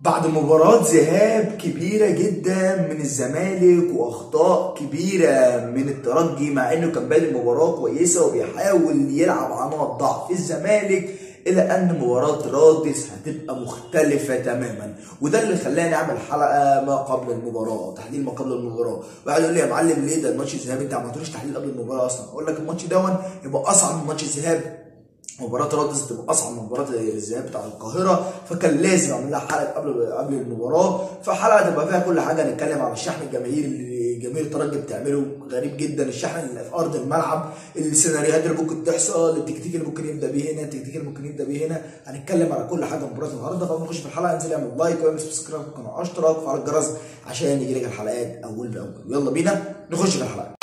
بعد مباراة ذهاب كبيرة جدا من الزمالك واخطاء كبيرة من الترجي مع انه كان بادئ المباراة كويسة وبيحاول يلعب على نقط ضعف الزمالك الا ان مباراة رادس هتبقى مختلفة تماما وده اللي خلاني نعمل حلقة ما قبل المباراة تحليل ما قبل المباراة واحد يقول لي يا معلم ليه ده الماتش الذهاب انت ما عملتوش تحليل قبل المباراة اصلا اقول لك الماتش دون يبقى اصعب من ماتش الذهاب مباراة رادس تبقى اصعب من مباراة الذهاب بتاع القاهرة فكان لازم اعمل لها حلقة قبل قبل المباراة فحلقة تبقى فيها كل حاجة نتكلم على الشحن الجماهيري اللي جماهير الترجي بتعمله غريب جدا الشحن اللي في ارض الملعب السيناريوهات اللي ممكن تحصل التكتيك اللي ممكن يبدا بيه هنا التكتيك اللي ممكن يبدا بيه هنا هنتكلم على كل حاجه مباراه النهارده فقبل ما نخش في الحلقه انزل اعمل لايك واعمل سبسكرايب في القناه اشترك وفعل الجرس عشان يجي لك الحلقات اول باول يلا بينا نخش في الحلقه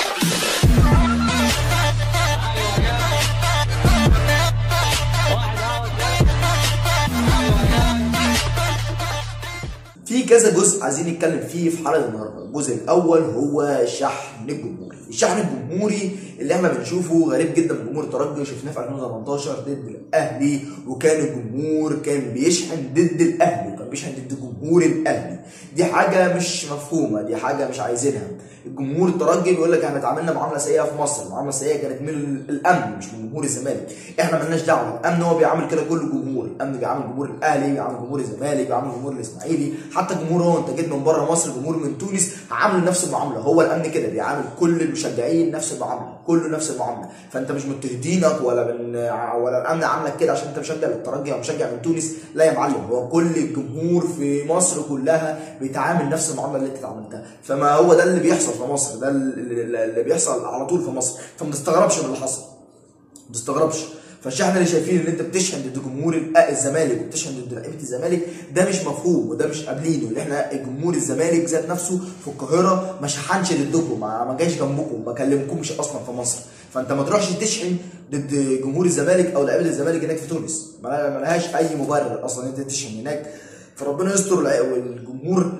في كذا جزء عايزين نتكلم فيه في حلقه النهارده الجزء الاول هو شحن الجمهوري الشحن الجمهوري اللي احنا بنشوفه غريب جدا من جمهور الترجي شفناه في 2018 ضد الاهلي وكان الجمهور كان بيشحن ضد الاهلي وكان بيشحن ضد جمهور الاهلي دي حاجه مش مفهومه دي حاجه مش عايزينها الجمهور الترجي بيقول لك احنا اتعاملنا معامله سيئه في مصر المعامله السيئه كانت من الامن مش من جمهور الزمالك احنا مالناش دعوه الامن هو بيعامل كده كل جمهور الامن بيعامل جمهور الاهلي بيعامل جمهور الزمالك بيعامل جمهور الاسماعيلي حتى جمهور هو انت جيت من بره مصر جمهور من تونس عامل نفس المعامله هو الامن كده بيعامل كل المشجعين نفس المعامله كله نفس المعامله فانت مش متهدينك ولا من ولا الامن عاملك كده عشان انت مشجع للترجي او مشجع من تونس لا يا معلم هو كل الجمهور في مصر كلها بيتعامل نفس المعامله اللي انت اتعاملتها فما هو ده اللي بيحصل في مصر ده اللي بيحصل على طول في مصر فما تستغربش من اللي حصل ما تستغربش فالشحن اللي شايفين ان انت بتشحن ضد جمهور الزمالك وبتشحن ضد لعيبه الزمالك ده مش مفهوم وده مش قابلينه اللي احنا جمهور الزمالك ذات نفسه في القاهره ما شحنش ضدكم ما, ما جاش جنبكم ما كلمكمش اصلا في مصر فانت ما تروحش تشحن ضد جمهور الزمالك او لعيبه الزمالك هناك في تونس ما لهاش اي مبرر اصلا انت تشحن هناك فربنا يستر والجمهور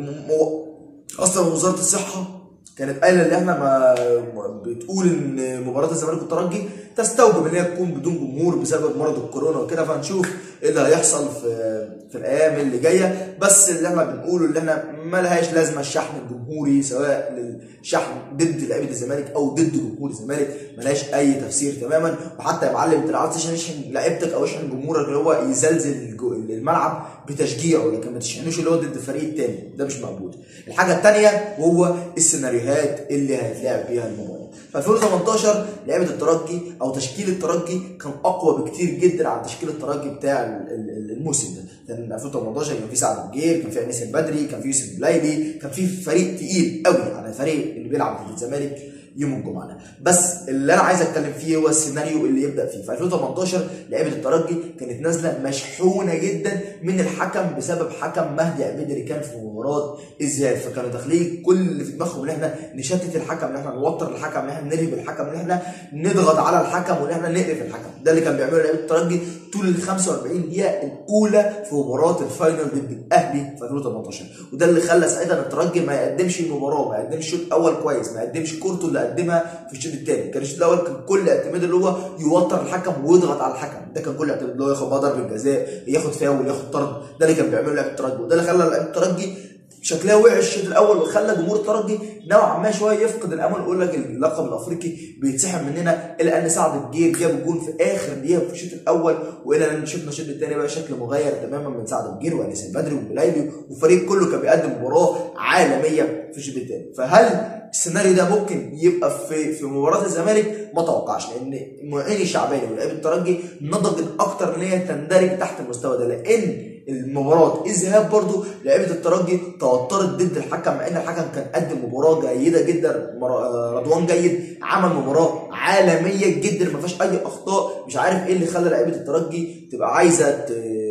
اصلا وزاره الصحه كانت قايله ان احنا ما بتقول ان مباراه الزمالك والترجي تستوجب ان هي تكون بدون جمهور بسبب مرض الكورونا وكده فهنشوف ايه اللي هيحصل في في الايام اللي جايه بس اللي احنا بنقوله اللي احنا ما لهاش لازمه الشحن الجمهوري سواء للشحن ضد لعيبه الزمالك او ضد جمهور الزمالك ملهاش اي تفسير تماما وحتى يا معلم انت لو عايز تشحن لعيبتك او تشحن جمهورك اللي هو يزلزل الملعب بتشجيعه لكن ما تشحنوش اللي هو ضد الفريق الثاني ده مش موجود الحاجه الثانيه وهو السيناريوهات اللي هيتلعب بيها المباراه في 2018 لعيبه الترجي او تشكيل الترجي كان اقوى بكتير جدا عن تشكيل الترجي بتاع الموسم ده كان 2018 كان في سعد الجير كان في انيس البدري كان في يوسف بلايلي كان في فريق تقيل قوي عن الفريق اللي بيلعب ضد الزمالك يوم الجمعه ده بس اللي انا عايز اتكلم فيه هو السيناريو اللي يبدا فيه في 2018 لعيبه الترجي كانت نازله مشحونه جدا من الحكم بسبب حكم مهدي عبيد اللي كان في مباراه الذهاب فكانوا داخلين كل اللي في دماغهم ان احنا نشتت الحكم ان احنا نوتر الحكم ان احنا نرهب الحكم ان احنا نضغط على الحكم وان احنا نقرف الحكم ده اللي كان بيعمله لعيبه الترجي طول ال 45 دقيقه الاولى في مباراه الفاينل ضد الاهلي في 2018 وده اللي خلى ساعتها الترجي ما يقدمش المباراه ما يقدمش الشوط الاول كويس ما يقدمش كورته اللي قدمها في الشوط الثاني كان الشوط الاول كان كل اعتماد اللي هو يوتر الحكم ويضغط على الحكم ده كان كل اعتماد اللي هو ياخد بقى ضربه جزاء ياخد فاول ياخد طرد ده اللي كان بيعمله لعيبه الترجي وده اللي خلى لعيبه الترجي شكلها وحش الشوط الاول وخلى جمهور الترجي نوعا ما شويه يفقد الامل ويقول لك اللقب الافريقي بيتسحب مننا الا ان سعد الجير جاب الجون في اخر دقيقه في الشوط الاول والى ان شفنا الشوط الثاني بقى شكل مغاير تماما من سعد الجير وانيس البدري وبلايلي والفريق كله كان بيقدم مباراه عالميه في الشوط الثاني فهل السيناريو ده ممكن يبقى في في مباراه الزمالك ما توقعش لان معين الشعباني ولاعيبه الترجي نضجت اكتر ان هي تندرج تحت المستوى ده لان المباراه الذهاب برضو لعيبه الترجي توترت ضد الحكم مع ان الحكم كان قدم مباراه جيده جدا رضوان جيد عمل مباراه عالميه جدا ما فيهاش اي اخطاء مش عارف ايه اللي خلى لعيبه الترجي تبقى عايزه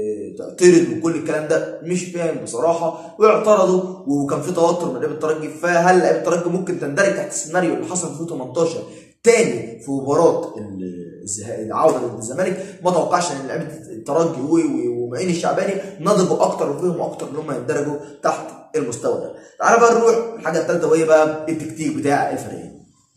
تعترض وكل الكلام ده مش فاهم بصراحه واعترضوا وكان في توتر من لعيبه الترجي فهل لعيبه الترجي ممكن تندرج تحت السيناريو اللي حصل في 2018 تاني في مباراه العوده ضد الزمالك ما توقعش ان لعيبه الترجي ومعين الشعباني نضجوا اكتر وفهموا اكتر ان هم يندرجوا تحت المستوى ده. تعالى بقى نروح الحاجه الثالثه وهي بقى التكتيك بتاع الفريقين.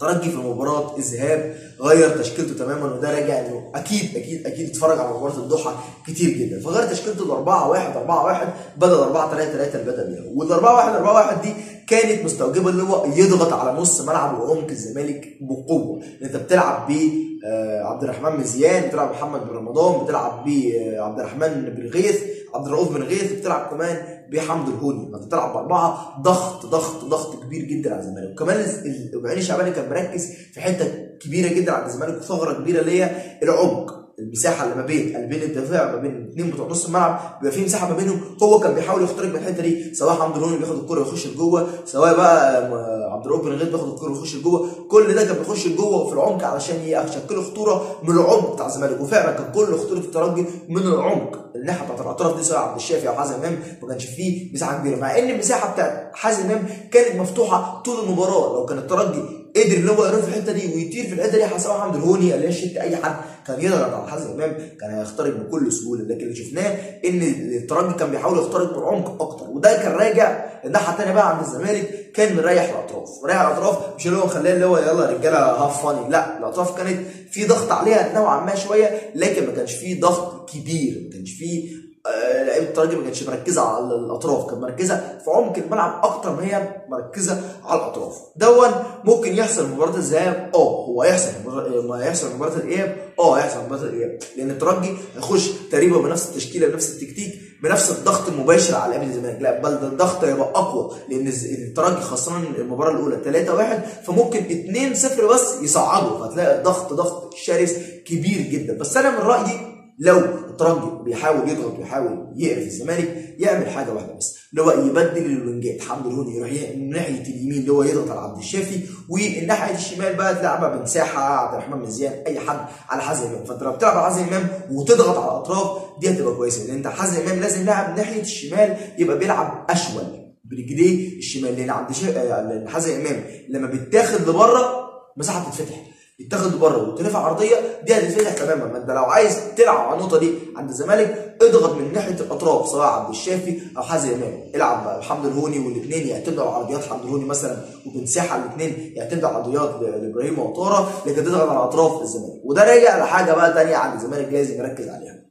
ترجي في مباراه الذهاب غير تشكيلته تماما وده راجع انه اكيد اكيد اكيد اتفرج على مباراه الضحى كتير جدا فغير تشكيلته ل 4 1 4 1 بدل 4 3 3 اللي بدا بيها وال 4 1 4 1 دي كانت مستوجبه اللي هو يضغط على نص ملعب وعمق الزمالك بقوه انت بتلعب ب عبد الرحمن مزيان بتلعب محمد بن رمضان بتلعب بعبد الرحمن بن غيث عبد الرؤوف بن غيث بتلعب كمان بحمد الهوني فانت بتلعب باربعه ضغط ضغط ضغط كبير جدا على الزمالك وكمان ابراهيم شعباني كان مركز في حته كبيره جدا على الزمالك وثغره كبيره ليا العمق المساحه اللي ما بين قلبين الدفاع ما بين الاثنين بتوع نص الملعب بيبقى في مساحه ما بينهم هو كان بيحاول يخترق من الحته دي سواء حمد الهوني بياخد الكره ويخش لجوه سواء بقى عبد الرؤوف بن غيث بياخد الكره ويخش لجوه كل ده كان بيخش لجوه في العمق علشان يشكلوا خطوره من العمق بتاع الزمالك وفعلا كان كل خطوره الترجي من العمق الناحيه بتاعت الاطراف دي سواء عبد الشافي او حازم امام ما كانش فيه مساحه كبيره مع ان المساحه بتاعت حازم امام كانت مفتوحه طول المباراه لو كان الترجي قدر ان هو يروح في الحته دي ويطير في الحته دي سواء حمد الهوني اللي يشت اي حد كان يضغط على حازم امام كان هيخترق بكل سهوله لكن اللي شفناه ان الترجي كان بيحاول يخترق بالعمق اكتر وده كان راجع الناحيه الثانيه بقى عند الزمالك كان مريح الاطراف مريح الاطراف مش اللي هو خلاه اللي هو يلا يا رجاله هاف فاني لا الاطراف كانت في ضغط عليها نوعا ما شويه لكن ما كانش فيه ضغط كبير ما كانش فيه آه لعيبه الترجي ما كانتش مركزه على الاطراف كانت مركزه في عمق الملعب اكتر ما هي مركزه على الاطراف دون ممكن يحصل في مباراه الذهاب اه هو هيحصل ما يحصل في مباراه الاياب اه هيحصل في مباراه الاياب لان الترجي هيخش تقريبا بنفس التشكيله بنفس التكتيك بنفس الضغط المباشر على لعيبه الزمالك لا بل ده الضغط هيبقى اقوى لان الترجي خاصه المباراه الاولى 3 1 فممكن 2 0 بس يصعدوا فهتلاقي الضغط ضغط شرس كبير جدا بس انا من رايي لو الترجي بيحاول يضغط ويحاول يقرف الزمالك يعمل حاجه واحده بس اللي هو يبدل الوينجات حمد الهوني يروح من ناحيه اليمين اللي هو يضغط على عبد الشافي والناحيه الشمال بقى تلعبها بمساحه عبد الرحمن مزيان اي حد على حازم امام فانت لو بتلعب على حازم امام وتضغط على الاطراف دي هتبقى كويسه لان انت حازم امام لازم لاعب ناحيه الشمال يبقى بيلعب اشول برجليه الشمال لان عبد لان حازم امام لما بيتاخد لبره مساحه بتتفتح يتاخد بره وترفع عرضيه دي هتتفتح تماما ما انت لو عايز تلعب على النقطه دي عند الزمالك اضغط من ناحيه الاطراف سواء عبد الشافي او حازم امام العب بحمد الهوني والاثنين يعتمدوا على عرضيات حمد الهوني مثلا وبمساحه الاثنين يعتمدوا على عرضيات لابراهيم وطاره لكن تضغط على اطراف الزمالك وده راجع لحاجه بقى ثانيه عند الزمالك لازم يركز عليها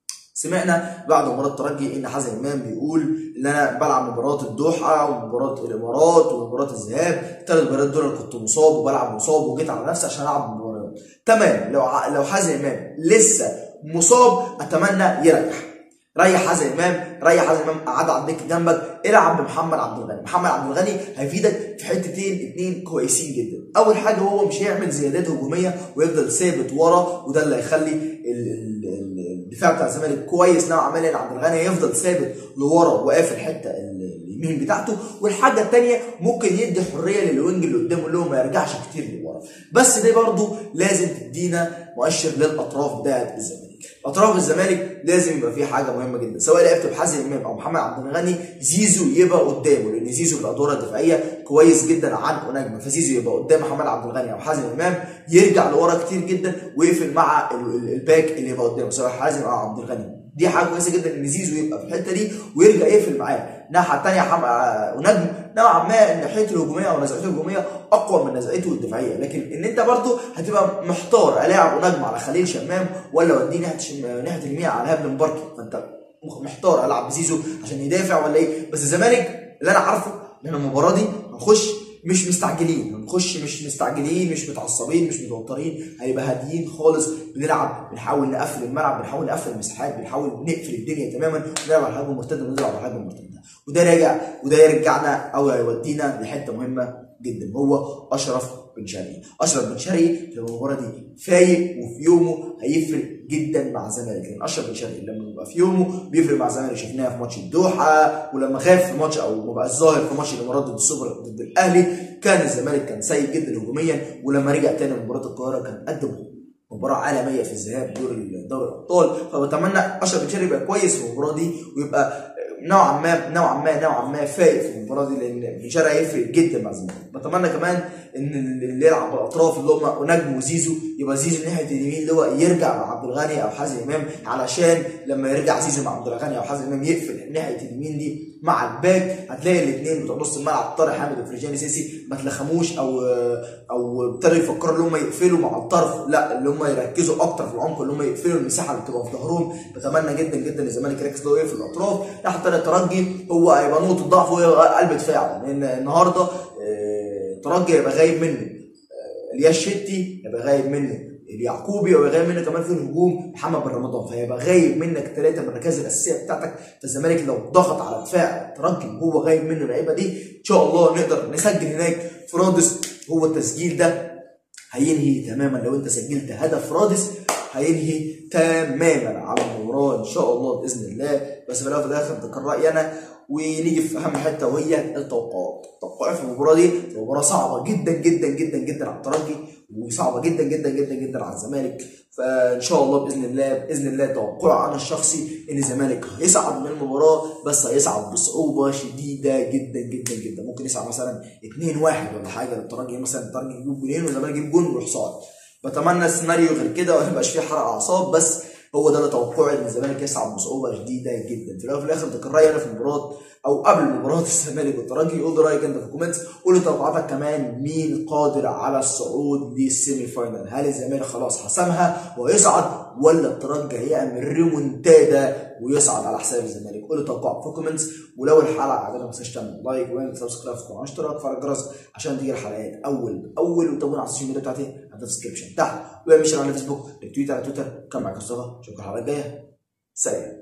سمعنا بعد مباراه الترجي ان حازم امام بيقول ان انا بلعب مباراه الدوحه ومباراه الامارات ومباراه الذهاب الثلاث مباريات دول كنت مصاب وبلعب مصاب وجيت على نفسي عشان العب مباريات تمام لو لو حازم امام لسه مصاب اتمنى يريح ريح حازم امام ريح حازم امام قعد على الدكه جنبك العب بمحمد عبد الغني محمد عبد الغني هيفيدك في حتتين اتنين كويسين جدا اول حاجه هو مش هيعمل زيادات هجوميه ويفضل ثابت ورا وده اللي هيخلي الدفاع بتاع الزمالك كويس نوعا ما لان عبد الغني هيفضل ثابت لورا وقافل الحته اليمين بتاعته والحاجه الثانيه ممكن يدي حريه للوينج اللي قدامه اللي هو ما يرجعش كتير لورا بس ده برضه لازم تدينا مؤشر للاطراف بتاعت الزمالك اطراف الزمالك لازم يبقى فيه حاجه مهمه جدا سواء لعبت بحازم امام او محمد عبد الغني زيزو يبقى قدامه لان زيزو في الادوار الدفاعيه كويس جدا عن اوناجما فزيزو يبقى قدام محمد عبد الغني او حازم امام يرجع لورا كتير جدا ويقفل مع الباك اللي يبقى قدامه سواء حازم او عبد الغني دي حاجه كويسه جدا ان زيزو يبقى في الحته دي ويرجع يقفل معاه الناحيه الثانيه حم... ونجم نوعا ما ناحيته الهجوميه او نزعته الهجوميه اقوى من نزعته الدفاعيه لكن ان انت برضه هتبقى محتار الاعب ونجم على خليل شمام ولا اوديه ناحيه شم... ناحيه اليمين على هاب مباركي فانت محتار العب بزيزو عشان يدافع ولا ايه بس الزمالك اللي انا عارفه ان المباراه دي هنخش مش مستعجلين هنخش مش مستعجلين مش متعصبين مش متوترين هيبقى هاديين خالص بنلعب بنحاول نقفل الملعب بنحاول نقفل المساحات بنحاول نقفل الدنيا تماما ونلعب على الهجمه المرتده ونلعب على الهجمه المرتده وده راجع وده يرجعنا او يودينا لحته مهمه جدا هو اشرف بن شرقي اشرف بن شرقي في المباراه دي فايق وفي يومه هيفرق جدا مع الزمالك لان اشرف بن شرقي لما بيبقى في يومه بيفرق مع الزمالك شفناها في ماتش الدوحه ولما خاف في ماتش او ما بقاش ظاهر في ماتش الامارات ضد السوبر ضد الاهلي كان الزمالك كان سيء جدا هجوميا ولما رجع تاني مباراه القاهره كان قدم مباراة عالمية في الذهاب دور دوري الأبطال فبتمنى أشرف بن شرقي يبقى كويس في المباراة دي ويبقى نوعا ما نوعا ما نوعا ما فايق في المباراه دي لان بن شرقي هيفرق جدا مع الزمالك بتمنى كمان ان اللي يلعب بالاطراف اللي هم نجم وزيزو يبقى زيزو ناحيه اليمين اللي هو يرجع مع عبد الغني او حازم امام علشان لما يرجع زيزو مع عبد الغني او حازم امام يقفل ناحيه اليمين دي مع الباك هتلاقي الاثنين بتوع نص الملعب طارق حامد وفرجاني سيسي ما تلخموش او او ابتدوا يفكروا ان هم يقفلوا مع الطرف لا اللي هم يركزوا اكتر في العمق اللي هم يقفلوا المساحه اللي بتبقى في ظهرهم بتمنى جدا جدا ان الزمالك يركز اللي هو يقفل الاطراف ناحيه الثانيه الترجي هو هيبقى نقطه ضعف هو قلب دفاعه لان النهارده آه، الترجي هيبقى غايب منه آه، الياس شتي هيبقى غايب منه اليعقوبي هيبقى غايب منك كمان في الهجوم محمد بن رمضان فهيبقى غايب منك ثلاثه من الركائز الاساسيه بتاعتك فالزمالك لو ضغط على دفاع الترجي وهو غايب منه اللعيبه دي ان شاء الله نقدر نسجل هناك في رادس هو التسجيل ده هينهي تماما لو انت سجلت هدف رادس هينهي تماما على المباراه ان شاء الله باذن الله بس في الاول وفي الاخر ده كان رايي انا ونيجي في اهم حته وهي التوقعات توقعي في المباراه دي مباراه صعبه جدا جدا جدا جدا على الترجي وصعبه جدا جدا جدا جدا على الزمالك فان شاء الله باذن الله باذن الله توقعي انا الشخصي ان الزمالك هيصعد من المباراه بس هيصعد بصعوبه شديده جدا جدا جدا ممكن يصعد مثلا 2 1 ولا حاجه للترجي مثلا الترجي يجيب جولين والزمالك يجيب جول ويروح صاعد بتمنى السيناريو غير كده وما يبقاش فيه حرق اعصاب بس هو ده اللي توقعي ان الزمالك يصعد بصعوبه شديده جدا في الاول وفي الاخر ده كان رايي انا في المباراه او قبل مباراه الزمالك والترجي قول لي رايك انت في الكومنتس قول لي توقعاتك كمان مين قادر على الصعود للسيمي فاينل هل الزمالك خلاص حسمها ويصعد ولا الترجي هيعمل ريمونتادا ويصعد على حساب الزمالك قول لي توقعك في الكومنتس ولو الحلقه عجبتك ما تنساش تعمل لايك وعمل سبسكرايب وقناه اشتراك فعل الجرس عشان تيجي الحلقات اول باول وتابعونا على السوشيال ميديا بتاعتي في الديسكربشن تحت واعمل شير على الفيسبوك تويتر على تويتر كان معاك مصطفى اشوفكم الحلقه الجايه سلام